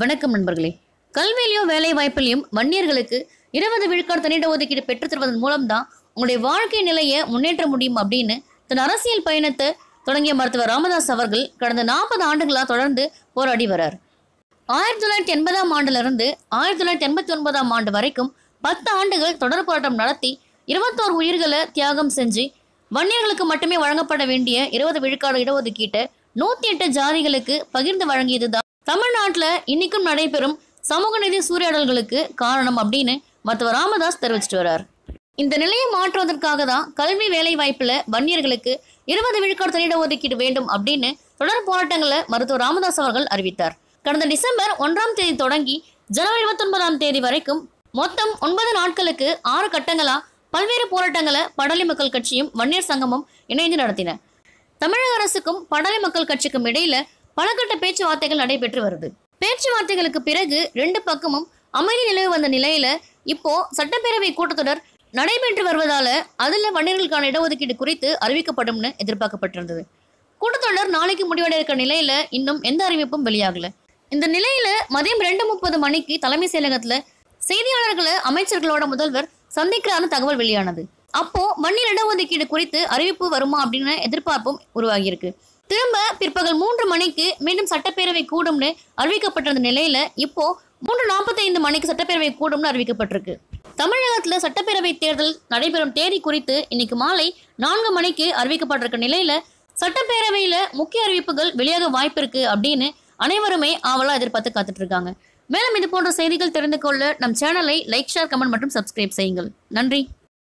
வணக்கம் நண்பர்களே கல்வியிலையும் வேலை வாய்ப்பிலையும் வன்னியர்களுக்கு இருபது விழுக்காடு தனியிட ஒதுக்கீடு பெற்றுத் தருவதன் மூலம்தான் உங்களுடைய வாழ்க்கை நிலையை முன்னேற்ற முடியும் அப்படின்னு தன் அரசியல் பயணத்தை தொடங்கிய மருத்துவர் ராமதாஸ் அவர்கள் கடந்த நாற்பது ஆண்டுகளாக தொடர்ந்து போராடி வரார் ஆயிரத்தி தொள்ளாயிரத்தி எண்பதாம் ஆண்டிலிருந்து ஆயிரத்தி தொள்ளாயிரத்தி எண்பத்தி ஒன்பதாம் ஆண்டு வரைக்கும் பத்து ஆண்டுகள் தொடர் போராட்டம் நடத்தி இருபத்தோரு உயிர்களை தியாகம் செஞ்சு வன்னியர்களுக்கு மட்டுமே வழங்கப்பட வேண்டிய இருபது விழுக்காடு இடஒதுக்கீட்டை நூத்தி எட்டு ஜாதிகளுக்கு பகிர்ந்து வழங்கியதுதான் தமிழ்நாட்டுல இன்னைக்கும் நடைபெறும் சமூக நீதி சூறையாடல்களுக்கு காரணம் அப்படின்னு மருத்துவர் ராமதாஸ் தெரிவிச்சிட்டு வர்றார் இந்த நிலையை மாற்றுவதற்காக தான் கல்வி வேலை வாய்ப்புல வன்னியர்களுக்கு இருபது விழுக்காடு தனியிட ஒதுக்கீடு வேண்டும் அப்படின்னு தொடர் போராட்டங்களை மருத்துவர் ராமதாஸ் அவர்கள் அறிவித்தார் கடந்த டிசம்பர் ஒன்றாம் தேதி தொடங்கி ஜனவரி இருபத்தி ஒன்பதாம் தேதி வரைக்கும் மொத்தம் ஒன்பது நாட்களுக்கு ஆறு கட்டங்களா பல்வேறு போராட்டங்களை படாளி மக்கள் கட்சியும் வன்னியர் சங்கமும் இணைந்து நடத்தின தமிழக அரசுக்கும் படாளி மக்கள் கட்சிக்கும் இடையில பல கட்ட பேச்சுவார்த்தைகள் நடைபெற்று வருது பேச்சுவார்த்தைகளுக்கு பிறகு ரெண்டு பக்கமும் அமைதி நிலவு வந்த நிலையில இப்போ சட்டப்பேரவை கூட்டத்தொடர் நடைபெற்று வருவதால அதுல வன்னியர்களுக்கான இடஒதுக்கீடு குறித்து அறிவிக்கப்படும்னு எதிர்பார்க்கப்பட்டிருந்தது கூட்டத்தொடர் நாளைக்கு முடிவடைய இருக்க நிலையில இன்னும் எந்த அறிவிப்பும் வெளியாகல இந்த நிலையில மதியம் ரெண்டு முப்பது மணிக்கு தலைமை செயலகத்துல செய்தியாளர்களை அமைச்சர்களோட முதல்வர் சந்திக்கிறான்னு தகவல் வெளியானது அப்போ மண்ணில் இடஒதுக்கீடு குறித்து அறிவிப்பு வருமா அப்படின்னு எதிர்பார்ப்பும் உருவாகியிருக்கு திரும்ப பிற்பகல் மூன்று மணிக்கு மீண்டும் சட்டப்பேரவை கூடும்னு அறிவிக்கப்பட்டிருந்த நிலையில இப்போ மூன்று நாற்பத்தைந்து மணிக்கு சட்டப்பேரவை கூடும்னு அறிவிக்கப்பட்டிருக்கு தமிழகத்துல சட்டப்பேரவை தேர்தல் நடைபெறும் தேதி குறித்து இன்னைக்கு மாலை நான்கு மணிக்கு அறிவிக்கப்பட்டிருக்க நிலையில சட்டப்பேரவையில முக்கிய அறிவிப்புகள் வெளியாக வாய்ப்பு இருக்கு அப்படின்னு அனைவருமே ஆவலா எதிர்பார்த்து காத்துட்டு இருக்காங்க மேலும் இது போன்ற செய்திகள் தெரிந்து கொள்ள நம் சேனலை லைக் ஷேர் கமெண்ட் மற்றும் சப்ஸ்கிரைப் செய்யுங்கள் நன்றி